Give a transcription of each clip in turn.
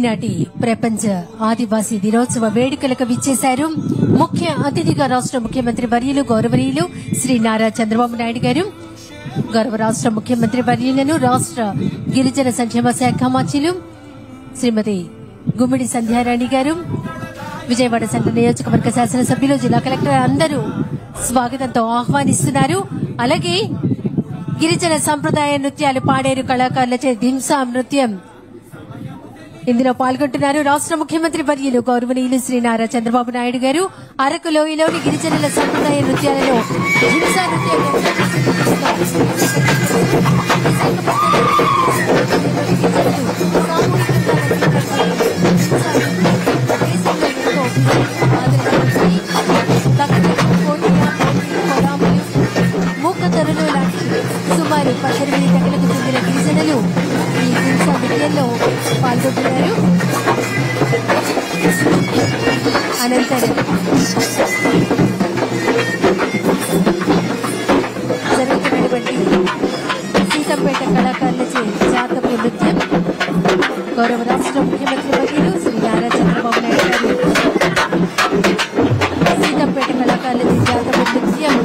ఈనాటి ప్రపంచ ఆదివాసీ దినోత్సవ వేడుకలకు విచ్చేశారు ముఖ్య అతిథిగా రాష్ట్ర ముఖ్యమంత్రి వర్యులు గౌరవనీయులు శ్రీ నారా చంద్రబాబు నాయుడు గారు గౌరవ రాష్ట్ర ముఖ్యమంత్రి వర్యులను రాష్ట్ర గిరిజన సంక్షేమ శాఖ మంత్రులు శ్రీమతి గుమ్మిడి సంధ్యారాణి గారు విజయవాడ సెంట్రల్ నియోజకవర్గ శాసనసభ్యులు జిల్లా కలెక్టర్ అందరూ స్వాగతంతో ఆహ్వానిస్తున్నారు అలాగే గిరిజన సంప్రదాయ నృత్యాలు పాడేరు కళాకారులచే దింసా నృత్యం ఇందులో పాల్గొంటున్నారు రాష్ట్ర ముఖ్యమంత్రి వర్యులు గౌరవనీయులు శ్రీ నారా చంద్రబాబు నాయుడు గారు అరకు లోయలోని గిరిజనుల సంప్రదాయ నృత్యాలలో హింసా నృత్యం మూకతరులు లాంటి సుమారు పద్దెనిమిది తెగలకు చెందిన గిరిజనులు ఈ హింసా నృత్యంలో పాల్గొంటున్నారు అనంతరం జరుగుతున్నటువంటి సీతంపేట కళాకారులచే జాతపు నృత్యం గౌరవ రాష్ట్ర ముఖ్యమంత్రి వర్యులు శ్రీ నారా చంద్రబాబు నాయుడు గారు సీతంపేట కళాకారులచే జాతపు నృత్యం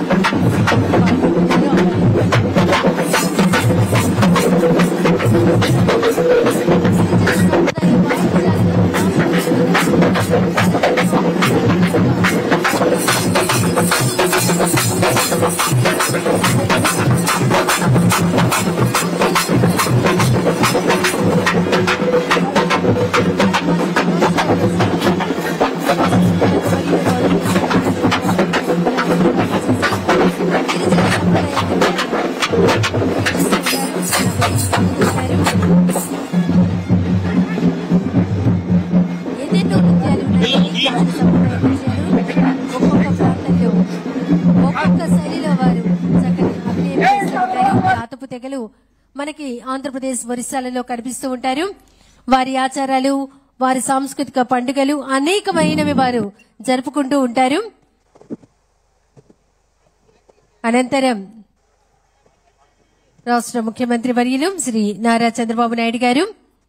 ఎన్నెన్నో నృత్యాలు ఉన్నాయి. గిరిజన సంప్రదాయ నృత్యాలు ఒక్కొక్క ప్రాంతంలో ఒక్కొక్క శైలిలో వారు చక్కని అభినయం చేస్తూ ఉంటారు జాతపు తెగలు మనకి ఆంధ్రప్రదేశ్ ఒరిస్సాలలో కనిపిస్తూ ఉంటారు వారి ఆచారాలు వారి సాంస్కృతిక పండుగలు అనేకమైనవి వారు జరుపుకుంటూ ఉంటారు అనంతరం రాష్ట్ర ముఖ్యమంత్రి వర్యులు శ్రీ నారా చంద్రబాబు నాయుడు గారు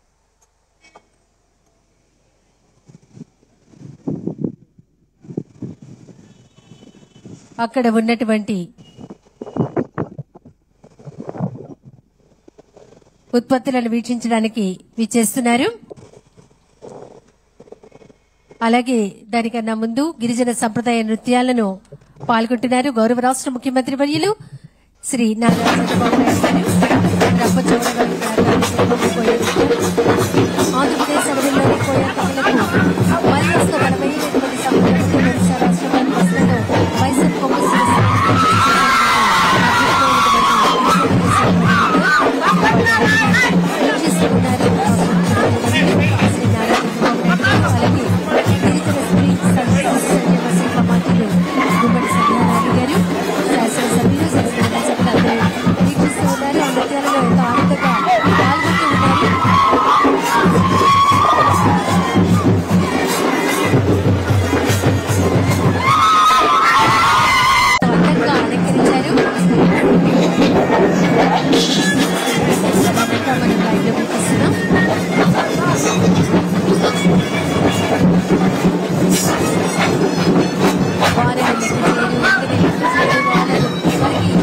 అక్కడ ఉన్నటువంటి ఉత్పత్తులను వీక్షించడానికి విచ్చేస్తున్నారు అలాగే దానికన్నా ముందు గిరిజన సంప్రదాయ నృత్యాలను పాల్గొంటున్నారు గౌరవ రాష్ట్ర ముఖ్యమంత్రి వర్యులు శ్రీ నారా చంద్రబాబు నాయుడు గారు రంపచోడవరం ప్రాంతానికి పోయే ఆంధ్రప్రదేశ్ అడవుల్లోని కోయ తెగలకు మరింత బలమైనటువంటి సంప్రదాయం ఒడిశా రాష్ట్రంలోని బస్తలో మైసూర్ కొమ్ము అందంగా అలంకరించారు అదంతా మనం లైవ్లో చూపిస్తున్నాం వారిని లెక్క చేయరు, ఇంటిని లెక్క చేయరు, వాళ్ళను ఎవరికి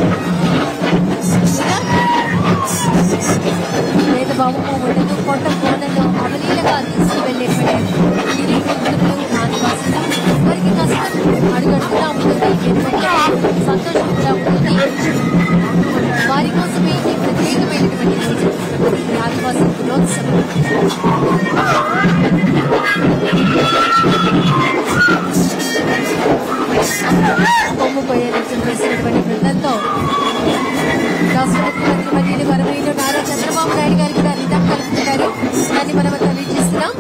ఇలా భేదభావము ఉండదు కొండ కోనలో అవలీలగా తీసుకువెళ్ళేటువంటి గిరిపుత్రులు ఆదివాసులు వారికి కష్టం అడుగడుగునా ఉంటుంది ఎటువంటి సంతోషం కూడా ఉంటుంది వారి కోసమే ఈ ప్రత్యేకమైనటువంటి రోజు ఈ ఆదివాసీ దినోత్సవం కొమ్ము పోయే నృత్యం చేసినటువంటి బృందంతో రాష్ట్ర ముఖ్యమంత్రి వర్యులు వరవీయులు నారా చంద్రబాబు నాయుడు గారు కూడా రిధం కలుపుతున్నారు దాన్ని మనం అంతా వీక్షిస్తున్నాం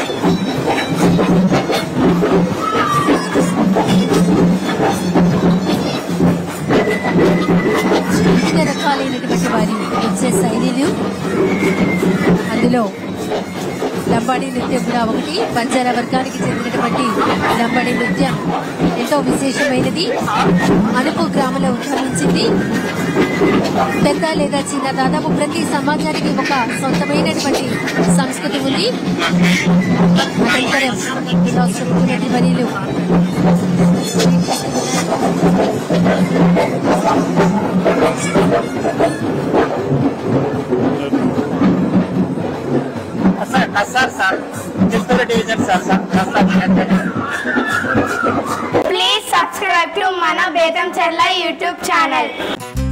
వివిధ రకాలైనటువంటి వారి నృత్య శైలిలు అందులో లంబాడి నృత్యం కూడా ఒకటి బంజారా వర్గానికి చెందినటువంటి లంబాడి నృత్యం ఎంతో విశేషమైనది అనుపు గ్రామంలో ఉద్భవించింది పెద్ద లేదా చిన్న దాదాపు ప్రతి సమాజానికి ఒక సొంతమైనటువంటి సంస్కృతి ఉంది అనంతరం రాష్ట్ర ముఖ్యమంత్రి వర్యులు sir sir sir Chittoor division sir sir sir Please subscribe to Mana Bedam Chella YouTube channel.